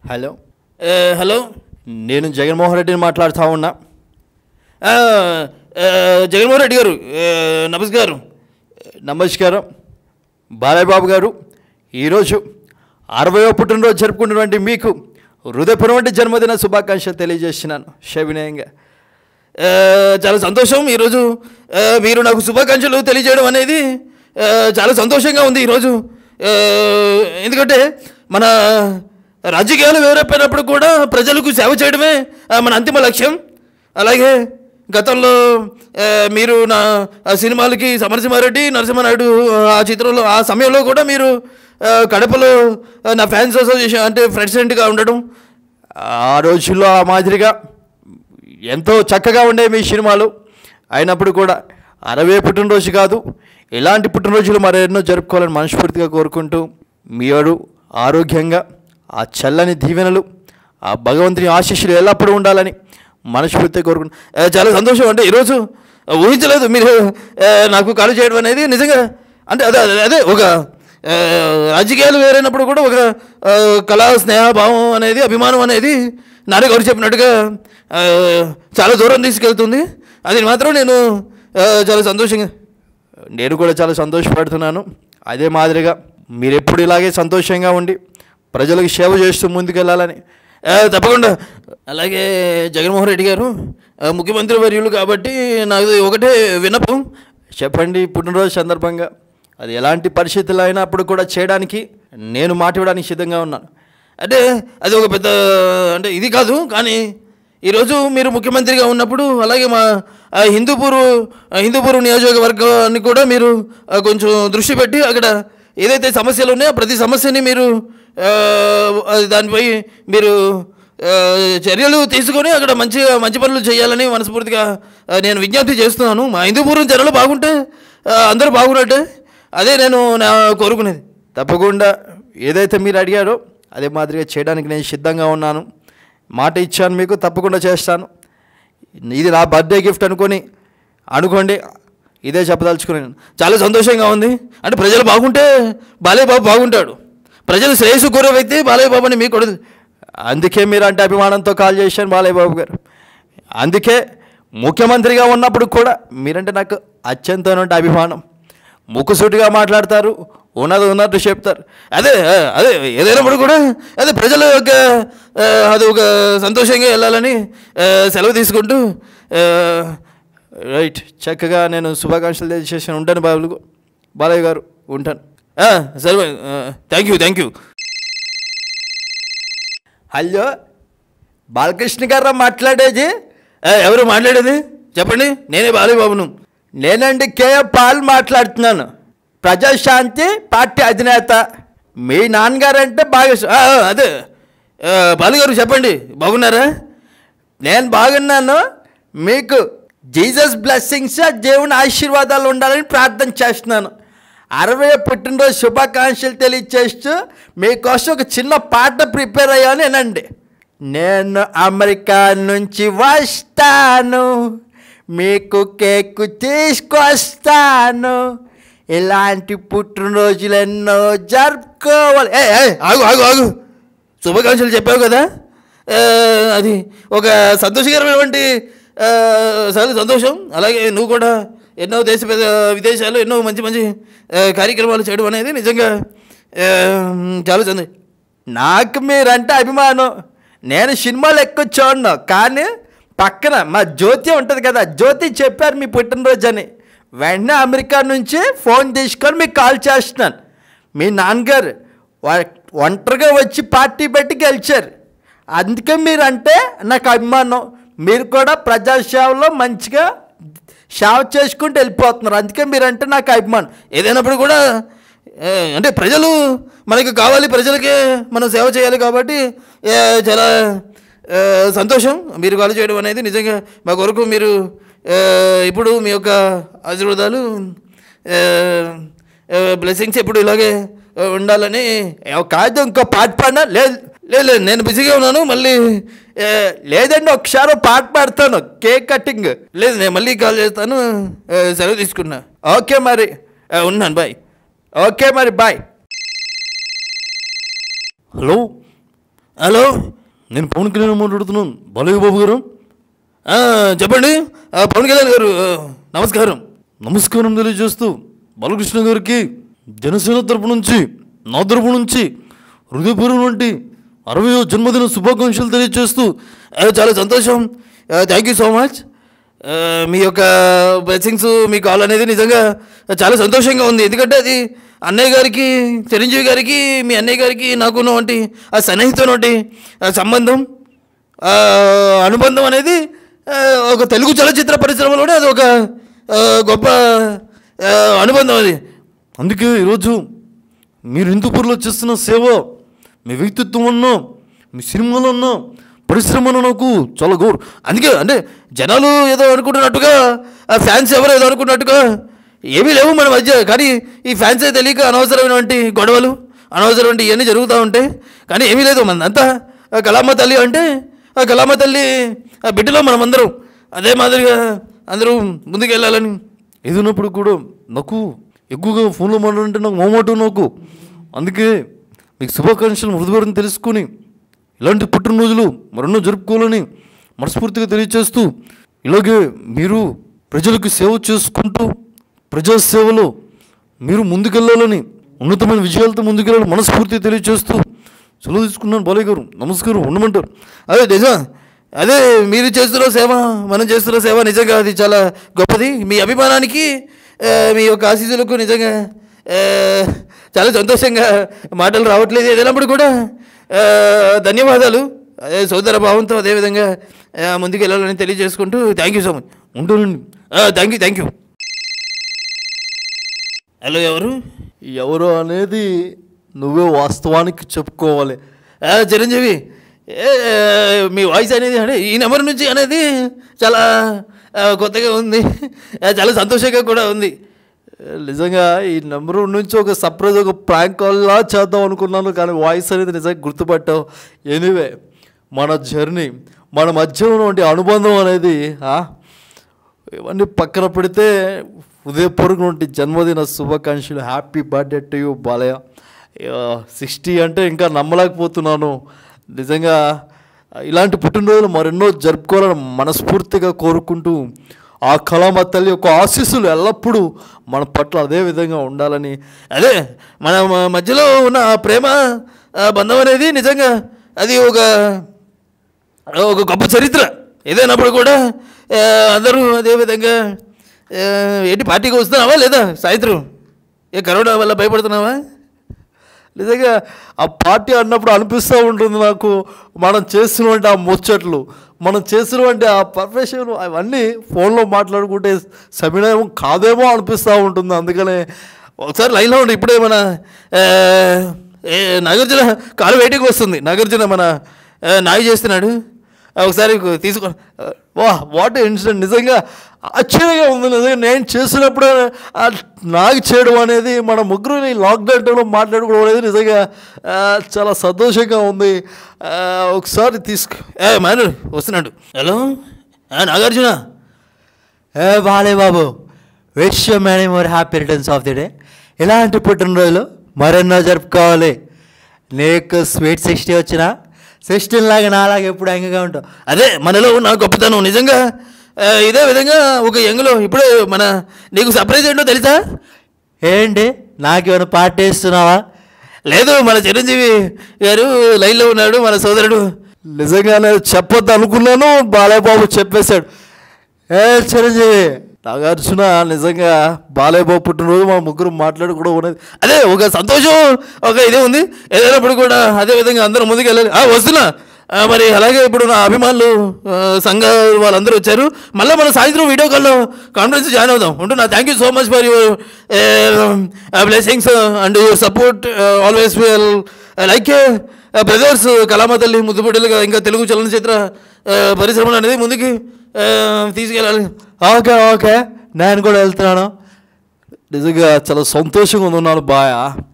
hello ఏ, hello నేను జగన్మోహన్ రెడ్డిని మాట్లాడుతూ ఉన్నా ఆ, ఆ, జగన్మోహన్ రెడ్డి గారు ఏ, నమస్కారం నమస్కారం బాలయ్య బాబు గారు ఈరోజు అరవయో పుట్టినరోజు జరుపుకున్నటువంటి మీకు హృదయపూర్వక జన్మదిన శుభాకాంక్షలు తెలియజేస్తున్నాను శవినయంగా ఆ, చాలా సంతోషం ఈరోజు ఆ, మీరు నాకు శుభాకాంక్షలు తెలియజేయడం అనేది ఆ, చాలా సంతోషంగా ఉంది ఈరోజు ఆ, ఎందుకంటే మన రాజకీయాలు వేరైపోయినప్పుడు కూడా ప్రజలకు సేవ చేయడమే ఆ, మన అంతిమ లక్ష్యం అలాగే గతంలో ఆ, మీరు నా ఆ సినిమాలకి సమరసింహారెడ్డి నరసింహానాయుడు ఆ చిత్రంలో ఆ సమయంలో కూడా మీరు ఆ, కడపలో ఆ, నా ఫ్యాన్స్ అసోసియేషన్ అంటే ప్రెసిడెంట్గా ఉండడం ఆ రోజుల్లో ఆ మాదిరిగా ఎంతో చక్కగా ఉండే మీ సినిమాలు అయినప్పుడు కూడా అరవై పుట్టినరోజు కాదు ఇలాంటి పుట్టినరోజులు మరెన్నో జరుపుకోవాలని మనస్ఫూర్తిగా కోరుకుంటూ మీరు ఆరోగ్యంగా ఆ చల్లని దీవెనలు ఆ భగవంతుని ఆశీస్సులు ఎల్లప్పుడూ ఉండాలని మనస్ఫూర్తిగా కోరుకుంటూ ఆ, చాలా సంతోషం అంటే ఈరోజు ఊహించలేదు మీరు ఆ, నాకు కాల్ చేయడం అనేది నిజంగా అంటే అదే అదే- అదే ఒక ఆ, రాజకీయాలు వేరైనప్పుడు కూడా ఒక ఆ, కళా స్నేహ భావం అనేది అభిమానం అనేది నారే గారు చెప్పినట్టుగా ఆ, చాలా దూరం తీసుకెళ్తుంది అది మాత్రం నేను ఆ, చాలా సంతోషంగా నేను కూడా చాలా సంతోషపడుతున్నాను అదే మాదిరిగా మీరు ఎప్పుడు ఇలాగే సంతోషంగా ఉండి ప్రజలకు సేవ చేస్తూ ముందుకెళ్ళాలని ఆ, తప్పకుండా అలాగే జగన్మోహన్ రెడ్డి గారు ఆ, ముఖ్యమంత్రి వర్యులు కాబట్టి నాకు ఒకటే విన్నపం చెప్పండి పుట్టినరోజు సందర్భంగా అది ఎలాంటి పరిస్థితులు అయినప్పుడు కూడా చేయడానికి నేను మాట ఇవ్వడానికి సిద్ధంగా ఉన్నాను అంటే అది ఒక పెద్ద అంటే ఇది కాదు కానీ ఈరోజు మీరు ముఖ్యమంత్రిగా ఉన్నప్పుడు అలాగే మా ఆ, హిందూపూర్ ఆ, హిందూపూర్ నియోజకవర్గాన్ని కూడా మీరు ఆ, కొంచెం దృష్టి పెట్టి అక్కడ ఏదైతే సమస్యలు ఉన్నాయో ప్రతి సమస్యని మీరు ఆ, అది దానిపై మీరు ఆ, చర్యలు తీసుకొని అక్కడ మంచి మంచి పనులు చేయాలని మనస్ఫూర్తిగా ఆ, నేను విజ్ఞప్తి చేస్తున్నాను మా హిందూపురం చర్యలు బాగుంటే ఆ, అందరూ బాగున్నట్టే అదే నేను నా కోరుకునేది తప్పకుండా ఏదైతే మీరు అడిగారో అదే మాదిరిగా చేయడానికి నేను సిద్ధంగా ఉన్నాను మాట ఇచ్చాను మీకు తప్పకుండా చేస్తాను ఇది నా బర్త్డే గిఫ్ట్ అనుకొని అనుకోండి ఇదే చెప్పదలుచుకున్నాను చాలా సంతోషంగా ఉంది అంటే ప్రజలు బాగుంటే బాలయ్య బాబు బాగుంటాడు ప్రజలు శ్రేయస్సు కోరే వ్యక్తి బాలయ్య బాబు అని మీకు కూడా అందుకే మీరు అంటే అభిమానంతో కాల్ చేశాను బాలయ్య బాబు గారు అందుకే ముఖ్యమంత్రిగా ఉన్నప్పుడు కూడా మీరంటే నాకు అత్యంత అభిమానం ముక్కుసూటిగా మాట్లాడతారు ఉన్నది ఉన్నట్టు చెప్తారు అదే ఆ, అదే ఏదైనప్పుడు కూడా అదే ప్రజల యొక్క ఆ, అది ఒక సంతోషంగా వెళ్ళాలని ఆ, సెలవు తీసుకుంటూ ఆ, రైట్ చక్కగా నేను శుభాకాంక్షలు తెలియజేసాను ఉంటాను బాబు బాలయ్య గారు ఉంటాను ఆ, సరే thank you thank you hello Balakrishna garu మాట్లాడేది ఆ, ఎవరు మాట్లాడేది చెప్పండి నేనే బాలయ్య బాబును నేనండి కేఏ పాల్ మాట్లాడుతున్నాను ప్రజాశాంతి పార్టీ అధినేత మీ నాన్నగారంటే బాగా ఆ, ఆ, అదే ఆ, బాలు గారు చెప్పండి బాగున్నారా నేను బాగున్నాను మీకు జీసస్ బ్లెస్సింగ్స్ దేవుని ఆశీర్వాదాలు ఉండాలని ప్రార్థన చేస్తున్నాను అరవై పుట్టినరోజు శుభాకాంక్షలు తెలియచేస్తూ మీకోసం ఒక చిన్న పాట ప్రిపేర్ అయ్యాను వినండి నేను అమెరికా నుంచి వస్తాను మీకు కేక్ తీసుకొస్తాను ఇలాంటి పుట్టినరోజులు ఎన్నో జరుపుకోవాలి ఏ ఏ, ఆగు ఆగు ఆగు శుభాకాంక్షలు చెప్పావు కదా ఆ, అది ఒక సంతోషకరమైనటువంటి ఆ, చాలా సంతోషం అలాగే నువ్వు కూడా ఎన్నో దేశ పెద్ద- విదేశాలు ఎన్నో మంచి మంచి ఆ, కార్యక్రమాలు చేయడం అనేది నిజంగా ఆ, చాలా సంతోషం నాకు మీరంటే అభిమానం నేను సినిమాలు ఎక్కువ చూడను కానీ పక్కన మా జ్యోతి ఉంటుంది కదా జ్యోతి చెప్పారు మీ పుట్టినరోజు అని వెంటనే అమెరికా నుంచి ఫోన్ తీసుకొని మీకు కాల్ చేస్తున్నాను మీ నాన్నగారు వ- ఒంటరిగా వచ్చి పార్టీ పెట్టి గెలిచారు అందుకే మీరంటే నాకు అభిమానం మీరు కూడా ప్రజాసేవలో మంచిగా సేవ చేసుకుంటూ వెళ్ళిపోతున్నారు అందుకే మీరంటే నాకు అభిమానం ఏదైనప్పుడు కూడా ఆ, అంటే ప్రజలు మనకు కావాలి ప్రజలకే మనం సేవ చేయాలి కాబట్టి ఆ, చాలా ఆ, సంతోషం మీరు కాల్ చేయడం అనేది నిజంగా మా కొరకు మీరు ఆ, ఇప్పుడు మీ యొక్క ఆశీర్వాదాలు బ్లెస్సింగ్స్ ఎప్పుడు ఇలాగే ఆ, ఉండాలని ఏ, కాదు ఇంకో పాట పాడినా లేదు లేదు లేదు నేను బిజీగా ఉన్నాను మళ్ళీ ఏ, లేదండి ఒకసారి ఓ పాట పాడతాను కేక్ కటింగ్ లేదు నేను మళ్ళీ కాల్ చేస్తాను ఆ, సెలవు తీసుకున్నా ఓకే మరి ఆ, ఉన్నాను బాయ్ ఓకే మరి బాయ్ హలో హలో నేను పవన్ కళ్యాణ్ మాట్లాడుతున్నాను బాలయ్య బాబు గారు ఆ, చెప్పండి ఆ, పవన్ కళ్యాణ్ గారు ఆ, నమస్కారం నమస్కారం తెలియజేస్తూ బాలకృష్ణ గారికి జనసేన తరపు నుంచి నా తరపు నుంచి హృదయపూర్వం వంటి అరవయో జన్మదిన శుభాకాంక్షలు తెలియజేస్తూ ఆ, చాలా సంతోషం థ్యాంక్ యూ సో మచ్ ఆ, మీ యొక్క బ్లెస్సింగ్స్ మీ కాల్ అనేది నిజంగా చాలా సంతోషంగా ఉంది ఎందుకంటే అది అన్నయ్య గారికి చిరంజీవి గారికి మీ అన్నయ్య గారికి నాకు ఉన్నటువంటి ఆ సన్నిహితమైనటువంటి ఆ సంబంధం ఆ, అనుబంధం అనేది ఆ, ఒక తెలుగు చలచిత్ర పరిశ్రమలోనే అది ఒక ఆ, గొప్ప ఆ, అనుబంధం అది అందుకే ఈరోజు మీరు హిందూపూర్లో చేస్తున్న సేవ మీ వ్యక్తిత్వం అన్నా మీ సినిమాలో అన్నా పరిశ్రమలో నాకు చాలా గౌరవ అందుకే అంటే జనాలు ఏదో అనుకుంటున్నట్టుగా ఆ ఫ్యాన్స్ ఎవరు ఏదో అనుకున్నట్టుగా ఏమీ లేవు మన మధ్య కానీ ఈ ఫ్యాన్సే తెలియక అనవసరమైనటువంటి గొడవలు అనవసరమైన ఇవన్నీ జరుగుతూ ఉంటాయి కానీ ఏమీ లేదు మనదంతా ఆ కళామ్మ తల్లి అంటే ఆ కళామ్మ తల్లి ఆ బిడ్డలో మనమందరం అదే మాదిరిగా అందరూ ముందుకు వెళ్ళాలని ఏదైనప్పుడు కూడా నాకు ఎక్కువగా ఫోన్లో మాట్లాడంటే నాకు మొహమాటం నాకు అందుకే మీకు శుభాకాంక్షలు మృదువారిని తెలుసుకొని ఇలాంటి పుట్టినరోజులు మరెన్నో జరుపుకోవాలని మనస్ఫూర్తిగా తెలియజేస్తూ ఇలాగే మీరు ప్రజలకు సేవ చేసుకుంటూ ప్రజాసేవలో మీరు ముందుకెళ్ళాలని ఉన్నతమైన విజయాలతో ముందుకెళ్ళాలని మనస్ఫూర్తిగా తెలియజేస్తూ సెలవు తీసుకున్నాను బాలయ్య గారు నమస్కారం ఉండమంటారు అదే నిజం అదే మీరు చేస్తున్న సేవ మనం చేస్తున్న సేవ నిజంగా అది చాలా గొప్పది మీ అభిమానానికి ఆ, మీ యొక్క ఆశీస్సులకు నిజంగా ఆ, చాలా సంతోషంగా మాటలు రావట్లేదు ఏదైనప్పుడు కూడా ఆ, ధన్యవాదాలు అదే సోదర భావంతో అదేవిధంగా ఆ, ముందుకు వెళ్ళాలని తెలియజేసుకుంటూ థ్యాంక్ యూ సో మచ్ ఉంటానండి thank you thank you hello ఎవరు ఎవరు అనేది నువ్వే వాస్తవానికి చెప్పుకోవాలి ఆ, చిరంజీవి ఏ, మీ వాయిస్ అనేది అంటే ఈ నెంబర్ నుంచి అనేది చాలా ఆ, కొత్తగా ఉంది ఆ, చాలా సంతోషంగా కూడా ఉంది నిజంగా ఈ నెంబర్ నుంచి ఒక సర్ప్రైజ్ ఒక ప్రాంక్ కాల్లా చేద్దాం అనుకున్నాను కానీ వాయిస్ అనేది నిజంగా గుర్తుపట్టావు ఎనీవే మన జర్నీ మన మధ్య ఉన్నటువంటి అనుబంధం అనేది ఆ, ఇవన్నీ పక్కన పెడితే హృదయపూర్వకటువంటి జన్మదిన శుభాకాంక్షలు happy birthday to you Balayya sixty అంటే ఇంకా నమ్మలేకపోతున్నాను నిజంగా ఇలాంటి పుట్టినరోజులు మరెన్నో జరుపుకోవాలని మనస్ఫూర్తిగా కోరుకుంటూ ఆ కళామ తల్లి యొక్క ఆశీస్సులు ఎల్లప్పుడూ మన పట్ల అదే విధంగా ఉండాలని అదే మన మ- మధ్యలో ఉన్న ఆ ప్రేమ ఆ బంధం అనేది నిజంగా అది ఒక ఒక గొప్ప చరిత్ర ఏదైనప్పుడు కూడా ఆ, అందరూ అదేవిధంగా ఆ, ఏంటి పార్టీకి వస్తున్నావా లేదా సాయంత్రం ఏ కరోనా వల్ల భయపడుతున్నావా నిజంగా ఆ పార్టీ అన్నప్పుడు అనిపిస్తూ ఉంటుంది నాకు మనం చేసినటువంటి ఆ ముచ్చట్లు మనం చేసినటువంటి ఆ పర్ఫెక్షన్ అవన్నీ ఫోన్లో మాట్లాడుకుంటే సమయం కాదేమో అనిపిస్తూ ఉంటుంది అందుకనే ఒకసారి లైన్లో ఉండి ఇప్పుడే మన ఆ, ఏ, నాగార్జున కాలు వెయిటింగ్ వస్తుంది నాగార్జున మన ఆ, నాయి చేస్తున్నాడు ఆ, ఒకసారి తీసుకో వా వాట్ ఇన్సిడెంట్ నిజంగా ఆశ్చర్యంగా ఉంది నిజంగా నేను చేసినప్పుడు ఆ నాకు చేయడం అనేది మన ముగ్గురు ఈ లాక్డౌన్ టైంలో మాట్లాడుకోవడం అనేది నిజంగా ఆ, చాలా సంతోషంగా ఉంది ఆ, ఒకసారి తీసుకు ఏ మాను వస్తున్నాడు హలో ఆ, నాగార్జున ఏ బాలే బాబు wish many more happy returns of the day ఇలాంటి పుట్టినరోజులు మరెన్నో జరుపుకోవాలి నీకు స్వీట్ సిక్స్టీ వచ్చినా సిక్స్టీన్ లాగా నాలాగా ఎప్పుడు అంగగా ఉంటావు అదే మనలో ఉన్న గొప్పతనం నిజంగా ఆ, ఇదే విధంగా ఒక యంగ్లో ఇప్పుడే మన నీకు సర్ప్రైజ్ ఏంటో తెలుసా ఏంటి నాకేమైనా పార్టీ ఇస్తున్నావా లేదు మన చిరంజీవి గారు లైన్లో ఉన్నాడు మన సోదరుడు నిజంగానే చెప్పొద్దు అనుకున్నాను బాలయ్య బాబు చెప్పేశాడు ఏ చిరంజీవి నాగార్జున నిజంగా బాలయ్య బాబు పుట్టినరోజు మా ముగ్గురు మాట్లాడుకోవడం ఉన్నది అదే ఒక సంతోషం ఒక ఇదే ఉంది ఏదైనప్పుడు కూడా అదే విధంగా అందరూ ముందుకు వెళ్ళాలి ఆ, వస్తున్నా ఆ, మరి అలాగే ఇప్పుడు నా అభిమానులు ఆ, సంఘ వాళ్ళందరూ వచ్చారు మళ్ళీ మనం సాయంత్రం వీడియో కాల్లో కాన్ఫరెన్స్ జాయిన్ అవుదాం ఉంటున్నా thank you so much for your blessings and your support always will like brothers కళామ తల్లి ముద్దుబిడ్డలుగా ఇంకా తెలుగు చలనచిత్ర ఆ, పరిశ్రమలు అనేది ముందుకి ఆ, తీసుకెళ్ళాలి ఓకే ఓకే నేను కూడా వెళ్తున్నాను నిజంగా చాలా సంతోషంగా ఉన్నాను బాయా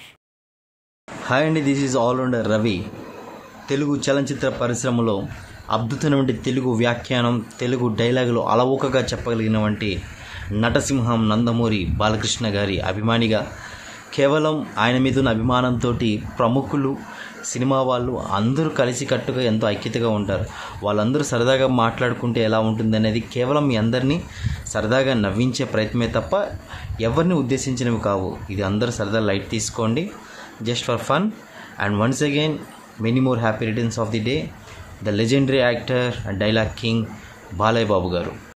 హాయ్ అండి this is allrounder Ravi Telugu చలనచిత్ర పరిశ్రమలో అద్భుతమైనటువంటి తెలుగు వ్యాఖ్యానం తెలుగు డైలాగులు అలవోకగా చెప్పగలిగినటువంటి నటసింహం నందమూరి బాలకృష్ణ గారి అభిమానిగా కేవలం ఆయన మీద ఉన్న అభిమానంతో ప్రముఖులు సినిమా వాళ్ళు అందరూ కలిసికట్టుగా ఎంతో ఐక్యతగా ఉంటారు వాళ్ళందరూ సరదాగా మాట్లాడుకుంటే ఎలా ఉంటుంది అనేది కేవలం మీ అందరినీ సరదాగా నవ్వించే ప్రయత్నమే తప్ప ఎవరిని ఉద్దేశించినవి కావు ఇది అందరూ సరదా లైట్ తీసుకోండి just for fun and once again many more happy returns of the day the legendary actor and dialogue king Balayya Babu గారు